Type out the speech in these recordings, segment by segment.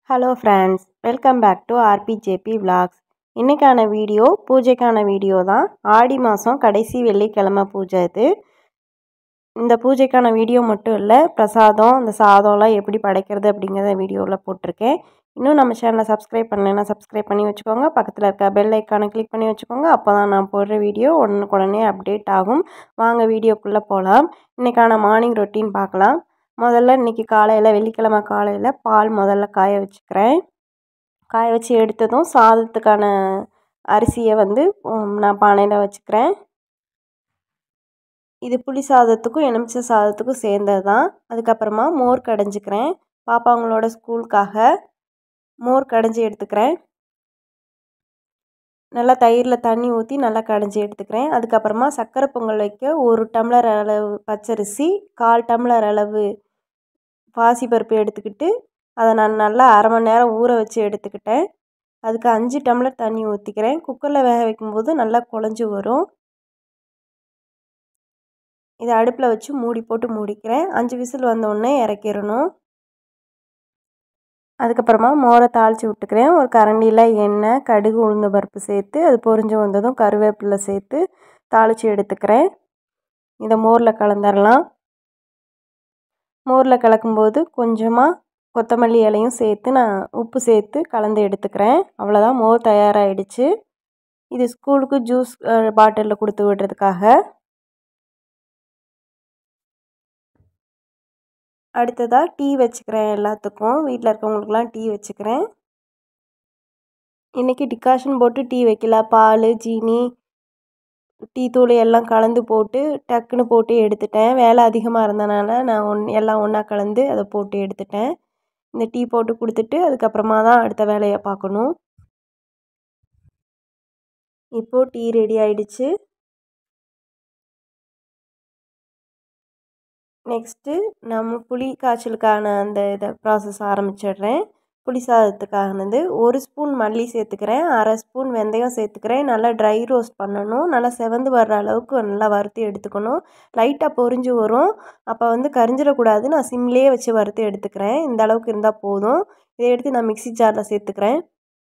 hello friends welcome back to RPJP vlogs இன்றைக்கான video பூஜைக்கான video தான் ஆடி மாதம் கடைசி வெள்ளிக்கிழமை பூஜை இது இந்த பூஜைக்கான வீடியோ மட்டும் இல்லை பிரசாதம் இந்த சாதம்லாம் எப்படி படைக்கிறது அப்படிங்கிறத வீடியோவில் போட்டிருக்கேன் இன்னும் நம்ம சேனலை சப்ஸ்கிரைப் பண்ணலைன்னா சப்ஸ்கிரைப் பண்ணி வச்சுக்கோங்க பக்கத்தில் இருக்க பெல் ஐக்கானை கிளிக் பண்ணி வச்சுக்கோங்க அப்போ தான் நான் போடுற வீடியோ உடனுக்குடனே அப்டேட் ஆகும் வாங்க வீடியோக்குள்ளே போகலாம் இன்றைக்கான மார்னிங் ரொட்டீன் பார்க்கலாம் முதல்ல இன்றைக்கி காலையில் வெள்ளிக்கிழமை காலையில் பால் முதல்ல காய வச்சுக்கிறேன் காய வச்சு எடுத்ததும் சாதத்துக்கான அரிசியை வந்து உம், நான் பானையில் வச்சுக்கிறேன் இது புளி சாதத்துக்கும் எலுமிச்சை சாதத்துக்கும் சேர்ந்தது தான் அதுக்கப்புறமா மோர் கடைஞ்சிக்கிறேன் பாப்பாங்களோட ஸ்கூலுக்காக மோர் கடைஞ்சி எடுத்துக்கிறேன் நல்லா தயிரில் தண்ணி ஊற்றி நல்லா கடைஞ்சி எடுத்துக்கிறேன் அதுக்கப்புறமா சர்க்கரை பொங்கல் வைக்க ஒரு டம்ளர் அளவு பச்சரிசி கால் டம்ளர் அளவு பாசிப்பருப்பு எடுத்துக்கிட்டு அதை நான் நல்லா அரை மணி நேரம் ஊற வச்சு எடுத்துக்கிட்டேன் அதுக்கு அஞ்சு டம்ளர் தண்ணி ஊற்றிக்கிறேன் குக்கரில் வேக வைக்கும்போது நல்லா குழஞ்சி வரும் இதை அடுப்பில் வச்சு மூடி போட்டு மூடிக்கிறேன் அஞ்சு விசில் வந்தோடனே இறக்கிடணும் அதுக்கப்புறமா மோரை தாளித்து விட்டுக்கிறேன் ஒரு கரண்டியில் எண்ணெய் கடுகு உளுந்த பருப்பு சேர்த்து அது பொரிஞ்சு வந்ததும் கருவேப்பிலை சேர்த்து தாளித்து எடுத்துக்கிறேன் இதை மோரில் கலந்துடலாம் மோரில் கலக்கும்போது கொஞ்சமாக கொத்தமல்லி இலையும் சேர்த்து நான் உப்பு சேர்த்து கலந்து எடுத்துக்கிறேன் அவ்வளோதான் மோர் தயாராகிடுச்சு இது ஸ்கூலுக்கு ஜூஸ் பாட்டிலில் கொடுத்து விடுறதுக்காக அடுத்ததாக டீ வச்சுக்கிறேன் எல்லாத்துக்கும் வீட்டில் இருக்கவங்களுக்குலாம் டீ வச்சுக்கிறேன் இன்றைக்கி டிகாஷன் போட்டு டீ வைக்கல பால் ஜீனி டீ தூள் எல்லாம் கலந்து போட்டு டக்குன்னு போட்டு எடுத்துட்டேன் வேலை அதிகமாக இருந்தனால நான் ஒன் எல்லாம் ஒன்றா கலந்து அதை போட்டு எடுத்துட்டேன் இந்த டீ போட்டு கொடுத்துட்டு அதுக்கப்புறமா தான் அடுத்த வேலையை பார்க்கணும் இப்போது டீ ரெடி ஆயிடுச்சு நெக்ஸ்ட்டு நம்ம புளி காய்ச்சலுக்கான அந்த இதை ப்ராசஸ் ஆரம்பிச்சிடுறேன் புளி சாதத்துக்கானது ஒரு ஸ்பூன் மல்லி சேர்த்துக்கிறேன் அரை ஸ்பூன் வெந்தயம் சேர்த்துக்கிறேன் நல்லா ட்ரை ரோஸ்ட் பண்ணணும் நல்லா செவந்து வர்ற அளவுக்கு நல்லா வறுத்து எடுத்துக்கணும் லைட்டாக பொரிஞ்சு வரும் அப்போ வந்து கரிஞ்சிடக்கூடாது நான் சிம்லேயே வச்சு வறுத்து எடுத்துக்கிறேன் இந்த அளவுக்கு இருந்தால் போதும் இதை எடுத்து நான் மிக்ஸி ஜாரில் சேர்த்துக்கிறேன்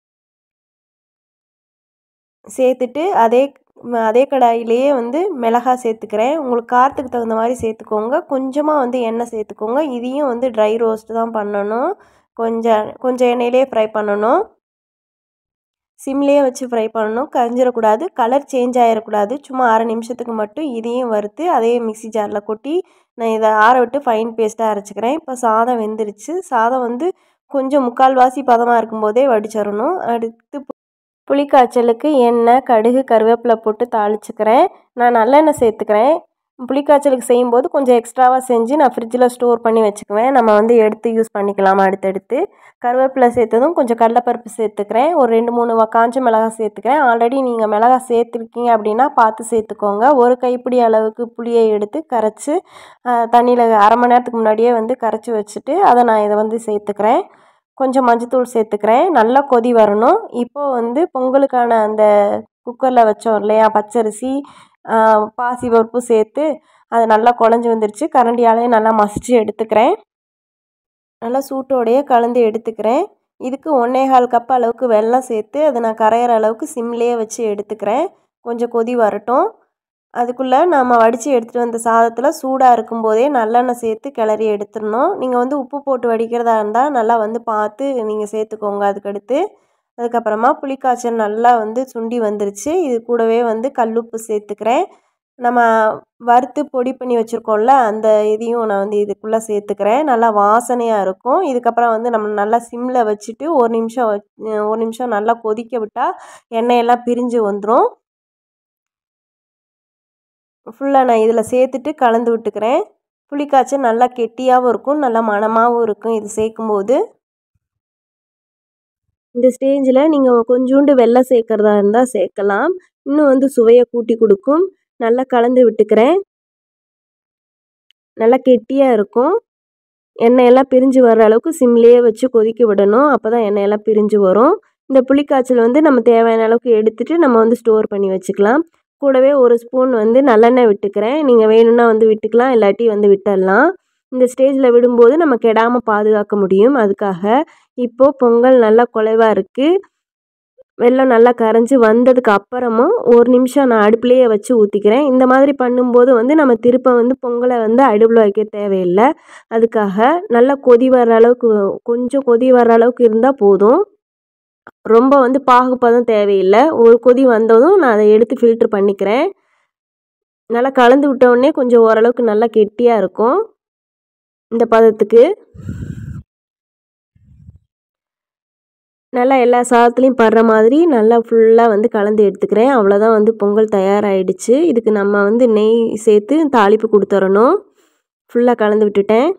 சேர்த்துட்டு அதே ம- அதே கடாயிலேயே வந்து மிளகா சேர்த்துக்கிறேன் உங்களுக்கு காரத்துக்கு தகுந்த மாதிரி சேர்த்துக்கோங்க கொஞ்சமாக வந்து எண்ணெய் சேர்த்துக்கோங்க இதையும் வந்து ட்ரை ரோஸ்ட் தான் பண்ணணும் கொஞ்சம் கொஞ்சம் எண்ணெயிலே ஃப்ரை பண்ணணும் சிம்லேயே வச்சு ஃப்ரை பண்ணணும் கரிஞ்சிடக்கூடாது கலர் சேஞ்ச் ஆகிடக்கூடாது சும்மா அரை நிமிஷத்துக்கு மட்டும் இதையும் வறுத்து அதே மிக்ஸி ஜாரில் கொட்டி நான் இதை ஆற விட்டு ஃபைன் பேஸ்ட்டாக அரைச்சிக்கிறேன் இப்போ சாதம் வெந்துருச்சு சாதம் வந்து கொஞ்சம் முக்கால்வாசி பதமாக இருக்கும்போதே வடிச்சிடணும் அடுத்து புளிக்காய்ச்சலுக்கு எண்ணெய் கடுகு கருவேப்பிலை போட்டு தாளிச்சுக்கிறேன் நான் நல்லெண்ணெய் சேர்த்துக்கிறேன் புளிக்காய்ச்சலுக்கு செய்யும்போது கொஞ்சம் எக்ஸ்ட்ராவாக செஞ்சு நான் ஃப்ரிட்ஜில் ஸ்டோர் பண்ணி வச்சுக்குவேன் நம்ம வந்து எடுத்து யூஸ் பண்ணிக்கலாம் அடுத்தடுத்து கருவேப்பிலை சேர்த்ததும் கொஞ்சம் கடலைப்பருப்பு சேர்த்துக்கிறேன் ஒரு ரெண்டு மூணு வ- காஞ்ச மிளகாய் சேர்த்துக்கிறேன் ஆல்ரெடி நீங்கள் மிளகாய் சேர்த்துருக்கீங்க அப்படின்னா பார்த்து சேர்த்துக்கோங்க ஒரு கைப்பிடி அளவுக்கு புளியை எடுத்து கரைச்சி தண்ணியில் அரை மணி நேரத்துக்கு முன்னாடியே வந்து கரைச்சி வச்சுட்டு அதை நான் இதை வந்து சேர்த்துக்கிறேன் கொஞ்சம் மஞ்சத்தூள் சேர்த்துக்கிறேன் நல்லா கொதி வரணும் இப்போது வந்து பொங்கலுக்கான அந்த குக்கரில் வச்சோம் இல்லையா பச்சரிசி பாசி பருப்பு சேர்த்து அது நல்லா குழஞ்சி வந்துருச்சு கரண்டியாலேயே நல்லா மசிச்சு எடுத்துக்கிறேன் நல்லா சூட்டோடையே கலந்து எடுத்துக்கிறேன் இதுக்கு ஒன்றே கால் கப் அளவுக்கு வெல்லம் சேர்த்து அதை நான் கரையிற அளவுக்கு சிம்லேயே வச்சு எடுத்துக்கிறேன் கொஞ்சம் கொதி வரட்டும் அதுக்குள்ளே நம்ம வடித்து எடுத்துகிட்டு வந்த சாதத்தில் சூடாக இருக்கும்போதே நல்லெண்ணெய் சேர்த்து கிளறி எடுத்துடணும் நீங்கள் வந்து உப்பு போட்டு வடிக்கிறதா இருந்தால் நல்லா வந்து பார்த்து நீங்கள் சேர்த்துக்கோங்க அதுக்கடுத்து அதுக்கப்புறமா புளிக்காய்ச்சல் நல்லா வந்து சுண்டி வந்துருச்சு இது கூடவே வந்து கல்லுப்பு சேர்த்துக்கிறேன் நம்ம வறுத்து பொடி பண்ணி வச்சுருக்கோம்ல அந்த இதையும் நான் வந்து இதுக்குள்ளே சேர்த்துக்கிறேன் நல்லா வாசனையாக இருக்கும் இதுக்கப்புறம் வந்து நம்ம நல்லா சிம்மில் வச்சுட்டு ஒரு நிமிஷம் வச்- ஒரு நிமிஷம் நல்லா கொதிக்க விட்டால் எண்ணெயெல்லாம் பிரிஞ்சு வந்துடும் ஃபுல்லாக நான் இதில் சேர்த்துட்டு கலந்து விட்டுக்கிறேன் புளிக்காய்ச்சல் நல்லா கெட்டியாகவும் இருக்கும் நல்லா மணமாகவும் இருக்கும் இது சேர்க்கும்போது இந்த ஸ்டேஜில் நீங்கள் கொஞ்சோண்டு வெல்லம் சேர்க்குறதா இருந்தால் சேர்க்கலாம் இன்னும் வந்து சுவையை கூட்டி கொடுக்கும் நல்லா கலந்து விட்டுக்கிறேன் நல்லா கெட்டியாக இருக்கும் எண்ணெயெல்லாம் பிரிஞ்சு வர்ற அளவுக்கு சிம்லேயே வச்சு கொதிக்க விடணும் அப்போ தான் எண்ணெயெல்லாம் பிரிஞ்சு வரும் இந்த புளிக்காய்ச்சல் வந்து நம்ம தேவையான அளவுக்கு எடுத்துட்டு நம்ம வந்து ஸ்டோர் பண்ணி வச்சுக்கலாம் கூடவே ஒரு ஸ்பூன் வந்து நல்லெண்ணெய் விட்டுக்கிறேன் நீங்கள் வேணும்னா வந்து விட்டுக்கலாம் இல்லாட்டி வந்து விட்டுடலாம் இந்த ஸ்டேஜில் விடும்போது நம்ம கெடாமல் பாதுகாக்க முடியும் அதுக்காக இப்போது பொங்கல் நல்லா குலைவாக இருக்குது வெள்ளம் நல்லா கரைஞ்சி வந்ததுக்கு அப்புறமும் ஒரு நிமிஷம் நான் அடுப்புலேயே வச்சு ஊற்றிக்கிறேன் இந்த மாதிரி பண்ணும்போது வந்து நம்ம திருப்ப வந்து பொங்கலை வந்து அடுப்பில் வைக்க தேவையில்லை அதுக்காக நல்லா கொதி வர்ற அளவுக்கு கொஞ்சம் கொதி வர்ற அளவுக்கு இருந்தால் போதும் ரொம்ப வந்து பாகுப்பதம் தேவையில்லை ஒரு கொதி வந்ததும் நான் அதை எடுத்து ஃபில்ட்ரு பண்ணிக்கிறேன் நல்லா கலந்து விட்ட உடனே கொஞ்சம் ஓரளவுக்கு நல்லா கெட்டியாக இருக்கும் இந்த பதத்துக்கு நல்லா எல்லா சாதத்துலேயும் படுற மாதிரி நல்லா ஃபுல்லாக வந்து கலந்து எடுத்துக்கிறேன் அவ்வளோதான் வந்து பொங்கல் தயாராகிடுச்சு இதுக்கு நம்ம வந்து நெய் சேர்த்து தாளிப்பு கொடுத்துறணும் ஃபுல்லாக கலந்து விட்டுட்டேன்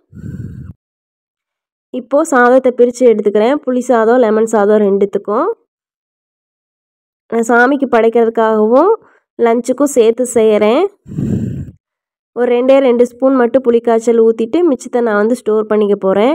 இப்போது சாதத்தை பிரித்து எடுத்துக்கிறேன் புளி சாதம் லெமன் சாதம் ரெண்டுத்துக்கும் நான் சாமிக்கு படைக்கிறதுக்காகவும் லஞ்சுக்கும் சேர்த்து செய்கிறேன் ஒரு ரெண்டே ரெண்டு ஸ்பூன் மட்டும் புளிக்காய்ச்சல் ஊற்றிட்டு மிச்சத்தை நான் வந்து ஸ்டோர் பண்ணிக்க போகிறேன்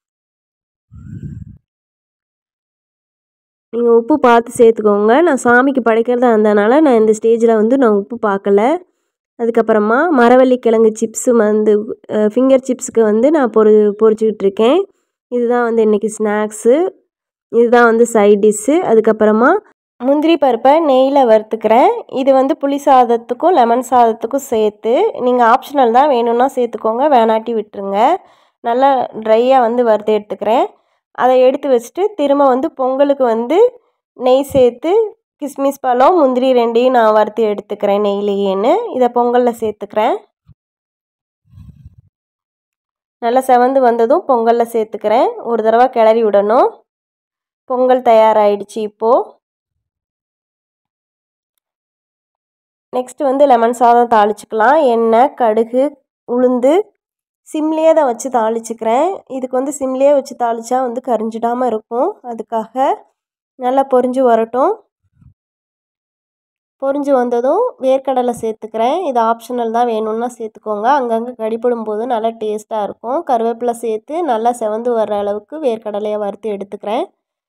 நீங்கள் உப்பு பார்த்து சேர்த்துக்கோங்க நான் சாமிக்கு படைக்கிறதா இருந்தனால நான் இந்த ஸ்டேஜில் வந்து நான் உப்பு பார்க்கல அதுக்கப்புறமா மரவள்ளி கிழங்கு சிப்ஸு வந்து ஃபிங்கர் சிப்ஸுக்கு வந்து நான் பொரி பொரிச்சிக்கிட்டு இருக்கேன் இதுதான் வந்து இன்றைக்கி ஸ்நாக்ஸு இதுதான் வந்து சைட் டிஷ்ஷு அதுக்கப்புறமா முந்திரி பருப்பை நெய்யில் வறுத்துக்கிறேன் இது வந்து புளி சாதத்துக்கும் லெமன் சாதத்துக்கும் சேர்த்து நீங்கள் ஆப்ஷனல் தான் வேணும்னா சேர்த்துக்கோங்க வேணாட்டி விட்டுருங்க நல்லா ட்ரையாக வந்து வறுத்து எடுத்துக்கிறேன் அதை எடுத்து வச்சுட்டு திரும்ப வந்து பொங்கலுக்கு வந்து நெய் சேர்த்து கிஸ்மிஸ் பழம் முந்திரி ரெண்டையும் நான் வறுத்து எடுத்துக்கிறேன் நெய்லேயேன்னு இதை பொங்கலில் சேர்த்துக்கிறேன் நல்லா செவந்து வந்ததும் பொங்கலில் சேர்த்துக்கிறேன் ஒரு தடவை கிளறி விடணும் பொங்கல் தயாராகிடுச்சு இப்போது நெக்ஸ்ட்டு வந்து லெமன் சாதம் தாளிச்சுக்கலாம் எண்ணெய் கடுகு உளுந்து சிம்லேயே தான் வச்சு தாளிச்சுக்கிறேன் இதுக்கு வந்து சிம்லேயே வச்சு தாளித்தா வந்து கரிஞ்சிடாமல் இருக்கும் அதுக்காக நல்லா பொரிஞ்சு வரட்டும் பொரிஞ்சு வந்ததும் வேர்க்கடலை சேர்த்துக்கிறேன் இது ஆப்ஷனல் தான் வேணும்னா சேர்த்துக்கோங்க அங்கங்கே கடிப்படும் போது நல்லா டேஸ்ட்டாக இருக்கும் கருவேப்பிலை சேர்த்து நல்லா செவந்து வர்ற அளவுக்கு வேர்க்கடலையை வறுத்து எடுத்துக்கிறேன்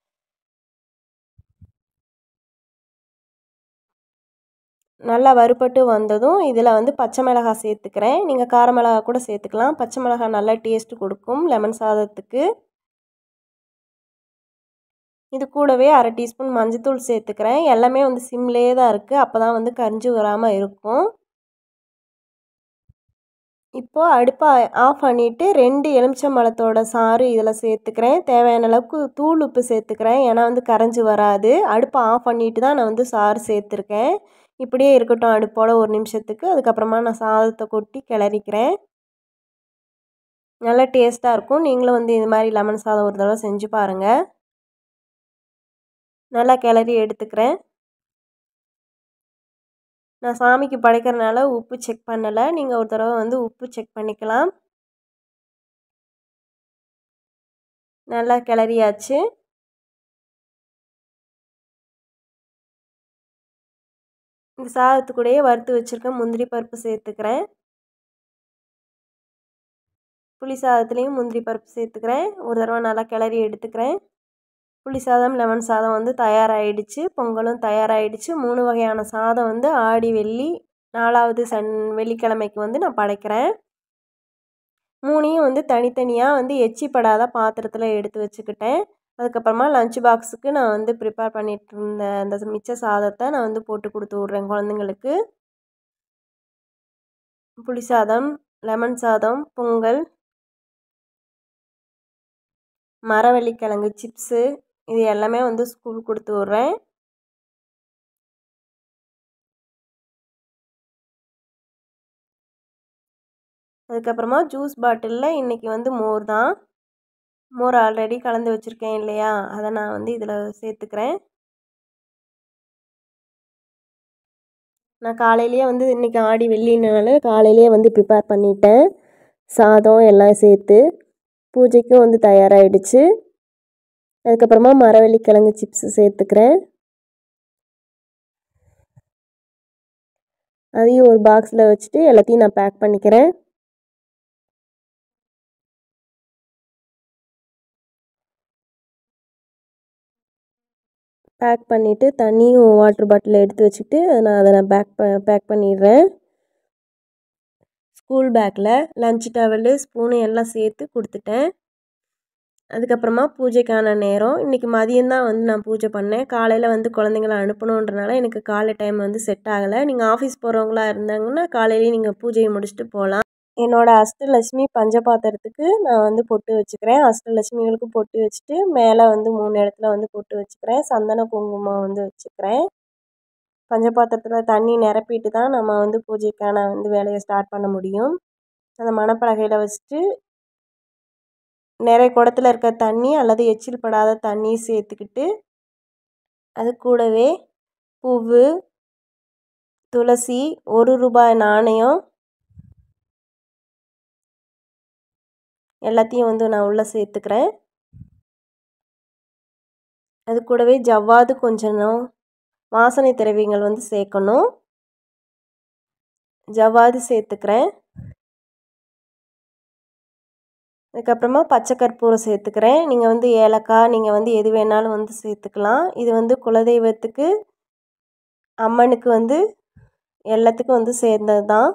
நல்லா வறுபட்டு வந்ததும் இதில் வந்து பச்சை மிளகாய் சேர்த்துக்கிறேன் நீங்கள் கார மிளகாய் கூட சேர்த்துக்கலாம் பச்சை மிளகாய் நல்லா டேஸ்ட்டு கொடுக்கும் லெமன் சாதத்துக்கு இது கூடவே அரை டீஸ்பூன் மஞ்சத்தூள் சேர்த்துக்கிறேன் எல்லாமே வந்து சிம்லேயே தான் இருக்குது அப்போ தான் வந்து கரிஞ்சு வராமல் இருக்கும் இப்போது அடுப்பை ஆஃப் பண்ணிவிட்டு ரெண்டு எலுமிச்சம்பழத்தோட சாறு இதில் சேர்த்துக்கிறேன் தேவையான அளவுக்கு தூள் உப்பு சேர்த்துக்கிறேன் ஏன்னா வந்து கரைஞ்சி வராது அடுப்பை ஆஃப் பண்ணிவிட்டு தான் நான் வந்து சாறு சேர்த்துருக்கேன் இப்படியே இருக்கட்டும் அடுப்போட ஒரு நிமிஷத்துக்கு அதுக்கப்புறமா நான் சாதத்தை கொட்டி கிளறிக்கிறேன் நல்லா டேஸ்ட்டாக இருக்கும் நீங்களும் வந்து இது மாதிரி லெமன் சாதம் ஒரு தடவை செஞ்சு பாருங்கள் நல்லா கிளறி எடுத்துக்கிறேன் நான் சாமிக்கு படைக்கிறனால உப்பு செக் பண்ணலை நீங்கள் ஒரு தடவை வந்து உப்பு செக் பண்ணிக்கலாம் நல்லா கிளறியாச்சு இந்த சாதத்துக்கூடயே வறுத்து வச்சுருக்க முந்திரி பருப்பு சேர்த்துக்கிறேன் புளி சாதத்துலேயும் முந்திரி பருப்பு சேர்த்துக்கிறேன் ஒரு தடவை நல்லா கிளறி எடுத்துக்கிறேன் புளி சாதம் லெமன் சாதம் வந்து தயாராகிடுச்சு பொங்கலும் தயாராகிடுச்சு மூணு வகையான சாதம் வந்து ஆடி வெள்ளி நாலாவது சன் வெள்ளிக்கிழமைக்கு வந்து நான் படைக்கிறேன் மூணையும் வந்து தனித்தனியாக வந்து எச்சிப்படாத பாத்திரத்தில் எடுத்து வச்சுக்கிட்டேன் அதுக்கப்புறமா லஞ்ச் பாக்ஸுக்கு நான் வந்து ப்ரிப்பேர் பண்ணிட்டு இருந்த அந்த மிச்ச சாதத்தை நான் வந்து போட்டு கொடுத்து விட்றேன் குழந்தைங்களுக்கு புளி சாதம் லெமன் சாதம் பொங்கல் மரவள்ளிக்கிழங்கு சிப்ஸு இது எல்லாமே வந்து ஸ்கூல் கொடுத்து விட்றேன் அதுக்கப்புறமா ஜூஸ் பாட்டிலில் இன்றைக்கி வந்து மோர் தான் மோர் ஆல்ரெடி கலந்து வச்சுருக்கேன் இல்லையா அதை நான் வந்து இதில் சேர்த்துக்கிறேன் நான் காலையிலேயே வந்து இன்றைக்கி ஆடி வெள்ளினால காலையிலேயே வந்து ப்ரிப்பேர் பண்ணிட்டேன் சாதம் எல்லாம் சேர்த்து பூஜைக்கும் வந்து தயாராகிடுச்சு அதுக்கப்புறமா மரவள்ளி கிழங்கு சிப்ஸு சேர்த்துக்கிறேன் அதையும் ஒரு பாக்ஸில் வச்சுட்டு எல்லாத்தையும் நான் பேக் பண்ணிக்கிறேன் பேக் பண்ணிவிட்டு தண்ணியும் வாட்ரு பாட்டில் எடுத்து வச்சுட்டு நான் அதை நான் பேக் ப பேக் பண்ணிடுறேன் ஸ்கூல் பேக்கில் லஞ்ச் டவலு ஸ்பூனு எல்லாம் சேர்த்து கொடுத்துட்டேன் அதுக்கப்புறமா பூஜைக்கான நேரம் இன்றைக்கி மதியம்தான் வந்து நான் பூஜை பண்ணேன் காலையில் வந்து குழந்தைங்கள அனுப்பணுன்றனால எனக்கு காலை டைம் வந்து செட் ஆகலை நீங்கள் ஆஃபீஸ் போகிறவங்களா இருந்தாங்கன்னா காலையிலேயே நீங்கள் பூஜையை முடிச்சுட்டு போகலாம் என்னோடய அஷ்டலட்சுமி பஞ்சபாத்திரத்துக்கு நான் வந்து பொட்டு வச்சுக்கிறேன் அஷ்டலட்சுமிகளுக்கு பொட்டு வச்சுட்டு மேலே வந்து மூணு இடத்துல வந்து பொட்டு வச்சுக்கிறேன் சந்தன குங்குமம் வந்து வச்சுக்கிறேன் பஞ்சபாத்திரத்தில் தண்ணி நிரப்பிட்டு தான் நம்ம வந்து பூஜைக்கான வந்து வேலையை ஸ்டார்ட் பண்ண முடியும் அந்த மணப்பலகையில் வச்சுட்டு நிறைய குடத்துல இருக்க தண்ணி அல்லது எச்சில் படாத தண்ணி சேர்த்துக்கிட்டு அது கூடவே பூவு துளசி ஒரு ரூபாய் நாணயம் எல்லாத்தையும் வந்து நான் உள்ளே சேர்த்துக்கிறேன் அது கூடவே ஜவ்வாது கொஞ்சம் வாசனை திரவியங்கள் வந்து சேர்க்கணும் ஜவ்வாது சேர்த்துக்கிறேன் அதுக்கப்புறமா பச்சை கற்பூரம் சேர்த்துக்கிறேன் நீங்கள் வந்து ஏலக்காய் நீங்கள் வந்து எது வேணாலும் வந்து சேர்த்துக்கலாம் இது வந்து குலதெய்வத்துக்கு அம்மனுக்கு வந்து எல்லாத்துக்கும் வந்து சேர்ந்தது தான்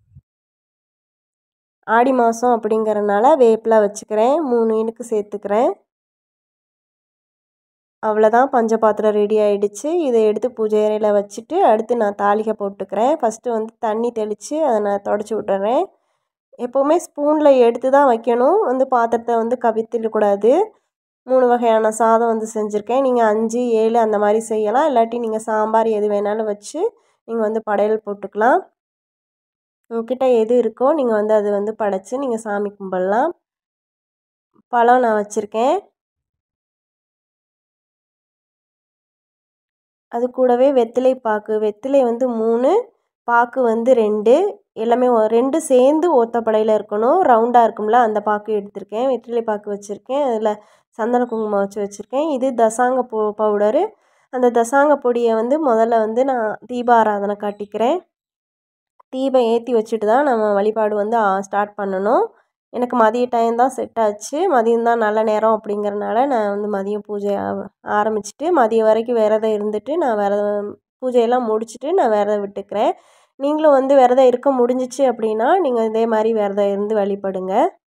ஆடி மாதம் அப்படிங்கிறனால வேப்பிலை வச்சுக்கிறேன் மூணு இனுக்கு சேர்த்துக்கிறேன் அவ்வளோதான் பஞ்சபாத்திரம் ரெடி ஆகிடுச்சு இதை எடுத்து பூஜை அறையில் வச்சுட்டு அடுத்து நான் தாளிகை போட்டுக்கிறேன் ஃபஸ்ட்டு வந்து தண்ணி தெளித்து அதை நான் தொடச்சி விட்டுறேன் எப்போவுமே ஸ்பூனில் எடுத்து தான் வைக்கணும் வந்து பாத்திரத்தை வந்து கவித்திடக்கூடாது மூணு வகையான சாதம் வந்து செஞ்சுருக்கேன் நீங்கள் அஞ்சு ஏழு அந்த மாதிரி செய்யலாம் இல்லாட்டி நீங்கள் சாம்பார் எது வேணாலும் வச்சு நீங்கள் வந்து படையல் போட்டுக்கலாம் உங்ககிட்ட எது இருக்கோ நீங்கள் வந்து அது வந்து படைச்சி நீங்கள் சாமி கும்பிடலாம் பழம் நான் வச்சுருக்கேன் அது கூடவே வெத்திலை பாக்கு வெத்திலை வந்து மூணு பாக்கு வந்து ரெண்டு எல்லாமே ரெண்டு சேர்ந்து ஒத்தப்படையில் இருக்கணும் ரவுண்டாக இருக்கும்ல அந்த பாக்கு எடுத்திருக்கேன் வெற்றிலை பாக்கு வச்சுருக்கேன் அதில் சந்தன குங்குமம் வச்சு வச்சுருக்கேன் இது தசாங்க போ பவுடரு அந்த தசாங்க பொடியை வந்து முதல்ல வந்து நான் தீப ஆராதனை காட்டிக்கிறேன் தீபம் ஏற்றி வச்சுட்டு தான் நம்ம வழிபாடு வந்து ஸ்டார்ட் பண்ணணும் எனக்கு மதிய டைம் தான் செட் ஆச்சு மதியம் தான் நல்ல நேரம் அப்படிங்கிறனால நான் வந்து மதியம் பூஜை ஆரம்பிச்சுட்டு மதியம் வரைக்கும் விரதம் இருந்துட்டு நான் விரதம் பூஜையெல்லாம் முடிச்சுட்டு நான் விரதம் விட்டுக்கிறேன் நீங்களும் வந்து விரதம் இருக்க முடிஞ்சிச்சு அப்படின்னா நீங்கள் இதே மாதிரி விரதம் இருந்து வழிபடுங்க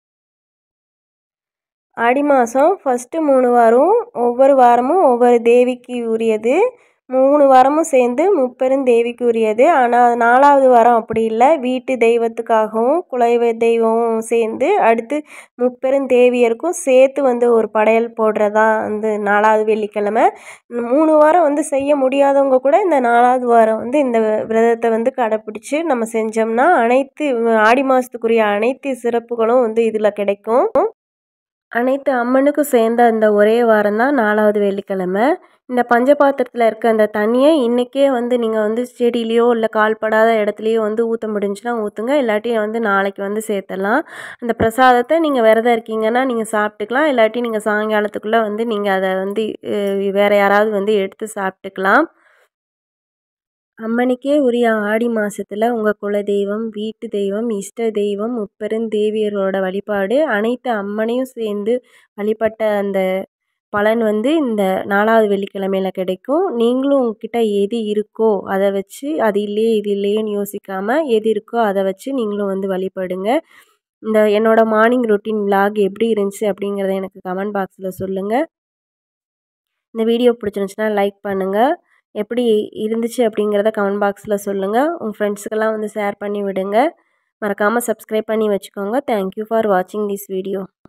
ஆடி மாதம் ஃபஸ்ட்டு மூணு வாரம் ஒவ்வொரு வாரமும் ஒவ்வொரு தேவிக்கு உரியது மூணு வாரமும் சேர்ந்து முப்பெரும் தேவிக்கு உரியது ஆனால் நாலாவது வாரம் அப்படி இல்லை வீட்டு தெய்வத்துக்காகவும் குலதெய்வ தெய்வமும் சேர்ந்து அடுத்து முப்பெரும் தேவியருக்கும் சேர்த்து வந்து ஒரு படையல் போடுறதா வந்து நாலாவது வெள்ளிக்கிழமை மூணு வாரம் வந்து செய்ய முடியாதவங்க கூட இந்த நாலாவது வாரம் வந்து இந்த விரதத்தை வந்து கடைப்பிடிச்சி நம்ம செஞ்சோம்னா அனைத்து ஆடி மாதத்துக்குரிய அனைத்து சிறப்புகளும் வந்து இதில் கிடைக்கும் அனைத்து அம்மனுக்கும் சேர்ந்த அந்த ஒரே வாரம் தான் நாலாவது வெள்ளிக்கிழமை இந்த பஞ்சபாத்திரத்தில் இருக்க அந்த தண்ணியை இன்றைக்கே வந்து நீங்கள் வந்து செடியிலையோ இல்லை கால்படாத இடத்துலையோ வந்து ஊற்ற முடிஞ்சுன்னா ஊற்றுங்க இல்லாட்டி வந்து நாளைக்கு வந்து சேர்த்தலாம் அந்த பிரசாதத்தை நீங்கள் விரதம் இருக்கீங்கன்னா நீங்கள் சாப்பிட்டுக்கலாம் இல்லாட்டி நீங்கள் சாயங்காலத்துக்குள்ளே வந்து நீங்கள் அதை வந்து வேறு யாராவது வந்து எடுத்து சாப்பிட்டுக்கலாம் அம்மனுக்கே உரிய ஆடி மாதத்தில் உங்கள் குலதெய்வம் வீட்டு தெய்வம் இஷ்ட தெய்வம் முப்பெருந்தேவியரோட வழிபாடு அனைத்து அம்மனையும் சேர்ந்து வழிபட்ட அந்த பலன் வந்து இந்த நாலாவது வெள்ளிக்கிழமையில் கிடைக்கும் நீங்களும் உங்ககிட்ட எது இருக்கோ அதை வச்சு அது இல்லையே இது இல்லையேன்னு யோசிக்காமல் எது இருக்கோ அதை வச்சு நீங்களும் வந்து வழிபடுங்க இந்த என்னோடய மார்னிங் ரொட்டீன் விலாக் எப்படி இருந்துச்சு அப்படிங்கிறத எனக்கு கமெண்ட் பாக்ஸில் சொல்லுங்கள் இந்த வீடியோ பிடிச்சிருந்துச்சுன்னா லைக் பண்ணுங்கள் எப்படி இருந்துச்சு அப்படிங்கிறத கமெண்ட் பாக்ஸில் சொல்லுங்கள் உங்கள் ஃப்ரெண்ட்ஸுக்கெல்லாம் வந்து ஷேர் பண்ணி விடுங்க மறக்காமல் சப்ஸ்கிரைப் பண்ணி வச்சுக்கோங்க தேங்க்யூ ஃபார் வாட்சிங் திஸ் வீடியோ